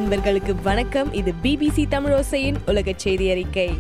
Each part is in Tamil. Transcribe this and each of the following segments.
நண்பர்களுக்கு வணக்கம் இது பிபிசி தமிழோசையின் உலக செய்தி அறிக்கை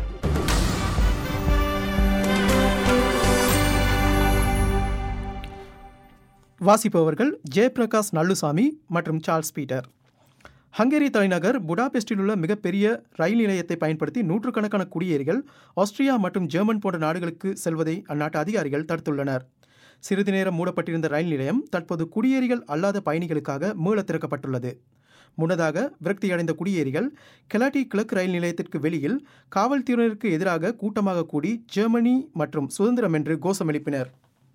வாசிப்பவர்கள் ஜெயபிரகாஷ் நல்லுசாமி மற்றும் சார்ல்ஸ் பீட்டர் ஹங்கேரி தலைநகர் புடாபெஸ்டில் உள்ள மிகப்பெரிய ரயில் நிலையத்தை பயன்படுத்தி நூற்றுக்கணக்கான குடியேறிகள் ஆஸ்திரியா மற்றும் ஜெர்மன் போன்ற நாடுகளுக்கு செல்வதை அந்நாட்டு அதிகாரிகள் தடுத்துள்ளனர் சிறிது நேரம் மூடப்பட்டிருந்த ரயில் நிலையம் தற்போது குடியேறிகள் அல்லாத பயணிகளுக்காக மீள திறக்கப்பட்டுள்ளது முன்னதாக விரக்தியடைந்த குடியேறிகள் கெலாட்டி கிழக்கு ரயில் நிலையத்திற்கு வெளியில் காவல்துறையினருக்கு எதிராக கூட்டமாக கூடி ஜெர்மனி மற்றும் சுதந்திரம் என்று கோஷம் எழுப்பினர்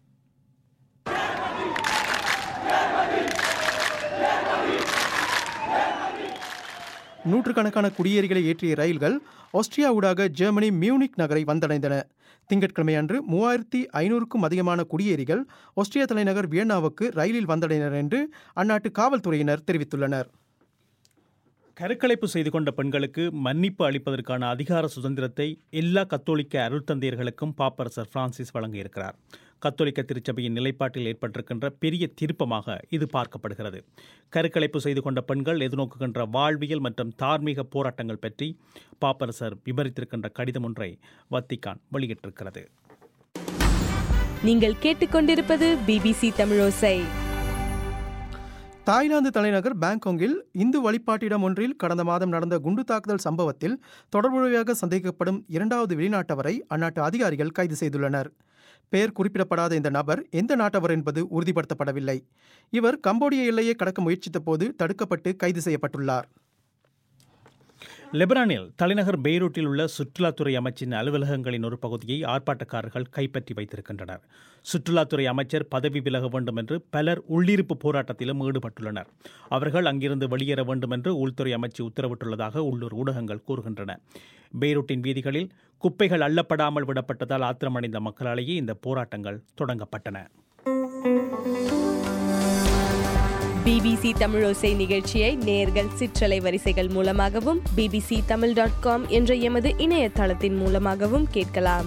நூற்றுக்கணக்கான குடியேறிகளை ஏற்றிய ரயில்கள் ஆஸ்திரியா ஊடாக ஜெர்மனி மியூனிக் நகரை வந்தடைந்தன திங்கட்கிழமை அன்று மூவாயிரத்தி ஐநூறுக்கும் அதிகமான குடியேறிகள் ஆஸ்திரியா தலைநகர் வியன்னாவுக்கு ரயிலில் வந்தடைந்தனர் என்று அந்நாட்டு காவல்துறையினர் தெரிவித்துள்ளனர் கருக்கலைப்பு செய்து கொண்ட பெண்களுக்கு மன்னிப்பு அளிப்பதற்கான அதிகார சுதந்திரத்தை எல்லா கத்தோலிக்க அருள்தந்தையர்களுக்கும் பாப்பரசர் பிரான்சிஸ் வழங்கியிருக்கிறார் கத்தோலிக்க திருச்சபையின் நிலைப்பாட்டில் ஏற்பட்டிருக்கின்ற பெரிய திருப்பமாக இது பார்க்கப்படுகிறது கருக்கலைப்பு செய்து கொண்ட பெண்கள் எதிர்நோக்குகின்ற வாழ்வியல் மற்றும் தார்மீக போராட்டங்கள் பற்றி பாப்பரசர் விவரித்திருக்கின்ற கடிதம் ஒன்றை வத்திக்கான் வெளியிட்டிருக்கிறது நீங்கள் கேட்டுக்கொண்டிருப்பது பிபிசி தமிழோசை தாய்லாந்து தலைநகர் பாங்காங்கில் இந்து வழிபாட்டிடம் ஒன்றில் கடந்த மாதம் நடந்த குண்டு தாக்குதல் சம்பவத்தில் தொடர்புடையதாக சந்தேகிக்கப்படும் இரண்டாவது வெளிநாட்டவரை அந்நாட்டு அதிகாரிகள் கைது செய்துள்ளனர் பெயர் குறிப்பிடப்படாத இந்த நபர் எந்த நாட்டவர் என்பது உறுதிப்படுத்தப்படவில்லை இவர் கம்போடிய எல்லையை கடக்க முயற்சித்த போது தடுக்கப்பட்டு கைது செய்யப்பட்டுள்ளார் லெபனானில் தலைநகர் பெய்ரூட்டில் உள்ள சுற்றுலாத்துறை அமைச்சின் அலுவலகங்களின் ஒரு பகுதியை ஆர்ப்பாட்டக்காரர்கள் கைப்பற்றி வைத்திருக்கின்றனர் சுற்றுலாத்துறை அமைச்சர் பதவி விலக வேண்டும் என்று பலர் உள்ளிருப்பு போராட்டத்திலும் ஈடுபட்டுள்ளனர் அவர்கள் அங்கிருந்து வெளியேற வேண்டும் என்று உள்துறை அமைச்சு உத்தரவிட்டுள்ளதாக உள்ளூர் ஊடகங்கள் கூறுகின்றன பெய்ரூட்டின் வீதிகளில் குப்பைகள் அள்ளப்படாமல் விடப்பட்டதால் ஆத்திரமடைந்த மக்களாலேயே இந்த போராட்டங்கள் தொடங்கப்பட்டன பிபிசி தமிழோசை நிகழ்ச்சியை நேர்கள் சிற்றலை வரிசைகள் மூலமாகவும் பிபிசி தமிழ் டாட் காம் என்ற எமது இணையதளத்தின் மூலமாகவும் கேட்கலாம்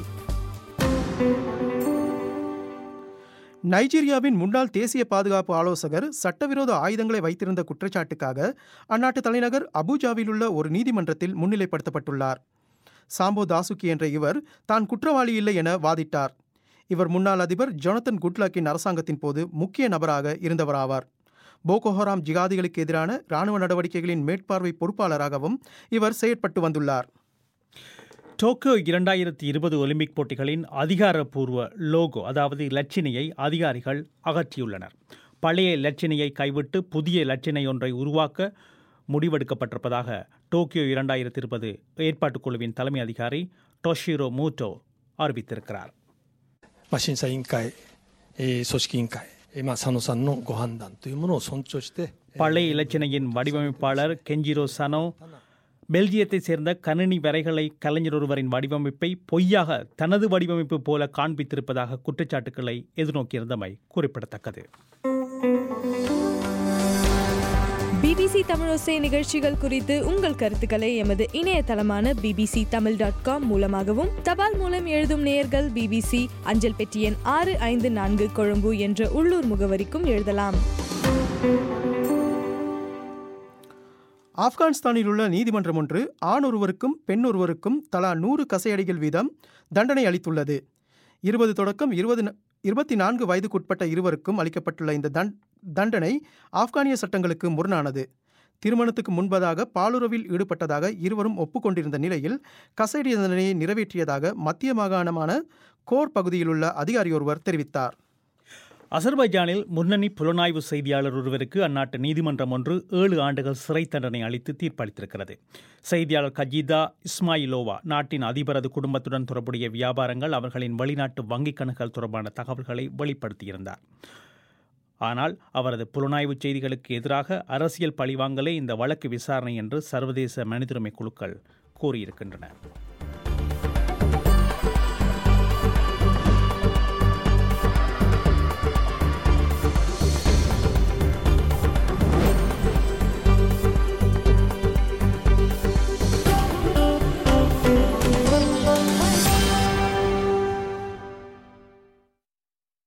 நைஜீரியாவின் முன்னாள் தேசிய பாதுகாப்பு ஆலோசகர் சட்டவிரோத ஆயுதங்களை வைத்திருந்த குற்றச்சாட்டுக்காக அந்நாட்டு தலைநகர் அபுஜாவில் உள்ள ஒரு நீதிமன்றத்தில் முன்னிலைப்படுத்தப்பட்டுள்ளார் சாம்போ தாசுகி என்ற இவர் தான் குற்றவாளி இல்லை என வாதிட்டார் இவர் முன்னாள் அதிபர் ஜொனத்தன் குட்லக்கின் அரசாங்கத்தின் போது முக்கிய நபராக இருந்தவராவார் போகோஹராம் ஜிகாதிகளுக்கு எதிரான இராணுவ நடவடிக்கைகளின் மேற்பார்வை பொறுப்பாளராகவும் இவர் செயற்பட்டு வந்துள்ளார் டோக்கியோ இரண்டாயிரத்தி இருபது ஒலிம்பிக் போட்டிகளின் அதிகாரப்பூர்வ லோகோ அதாவது இலச்சினையை அதிகாரிகள் அகற்றியுள்ளனர் பழைய இலச்சினையை கைவிட்டு புதிய இலச்சினை ஒன்றை உருவாக்க முடிவெடுக்கப்பட்டிருப்பதாக டோக்கியோ இரண்டாயிரத்தி இருபது ஏற்பாட்டுக் குழுவின் தலைமை அதிகாரி டோஷிரோ மூட்டோ அறிவித்திருக்கிறார் まあ、審査委員会、えー組織委員会、えーまあ、佐野さんのご判断というものを尊重して、 பழைய இலச்சினையின் வடிவமைப்பாளர் கெஞ்சிரோ சனோ பெல்ஜியத்தைச் சேர்ந்த கணினி வரைகலை கலைஞர் ஒருவரின் வடிவமைப்பை பொய்யாக தனது வடிவமைப்பு போல காண்பித்திருப்பதாக குற்றச்சாட்டுக்களை எதிர்நோக்கியிருந்தமை குறிப்பிடத்தக்கது பிபிசி தமிழோசை நிகழ்ச்சிகள் குறித்து உங்கள் கருத்துக்களை எமது இணையதளமான பிபிசி தமிழ் டாட் காம் மூலமாகவும் தபால் மூலம் எழுதும் நேயர்கள் பிபிசி அஞ்சல் பெட்டி எண் ஆறு ஐந்து நான்கு கொழும்பு என்ற உள்ளூர் முகவரிக்கும் எழுதலாம் ஆப்கானிஸ்தானில் உள்ள நீதிமன்றம் ஒன்று ஆண் ஒருவருக்கும் பெண் ஒருவருக்கும் தலா நூறு கசையடிகள் வீதம் தண்டனை அளித்துள்ளது இருபது தொடக்கம் இருபது இருபத்தி நான்கு வயதுக்குட்பட்ட இருவருக்கும் அளிக்கப்பட்டுள்ள இந்த தண் தண்டனை ஆப்கானிய சட்டங்களுக்கு முரணானது திருமணத்துக்கு முன்பதாக பாலுறவில் ஈடுபட்டதாக இருவரும் ஒப்புக்கொண்டிருந்த நிலையில் கசையடி தண்டனையை நிறைவேற்றியதாக மத்திய மாகாணமான கோர் பகுதியில் உள்ள அதிகாரி ஒருவர் தெரிவித்தார் அசர்பைஜானில் முன்னணி புலனாய்வு செய்தியாளர் ஒருவருக்கு அந்நாட்டு நீதிமன்றம் ஒன்று ஏழு ஆண்டுகள் சிறை தண்டனை அளித்து தீர்ப்பளித்திருக்கிறது செய்தியாளர் கஜிதா இஸ்மாயிலோவா நாட்டின் அதிபரது குடும்பத்துடன் தொடர்புடைய வியாபாரங்கள் அவர்களின் வெளிநாட்டு வங்கிக் கணக்குகள் தொடர்பான தகவல்களை வெளிப்படுத்தியிருந்தார் ஆனால் அவரது புலனாய்வு செய்திகளுக்கு எதிராக அரசியல் பழிவாங்கலே இந்த வழக்கு விசாரணை என்று சர்வதேச மனிதுரிமை குழுக்கள் கூறியிருக்கின்றன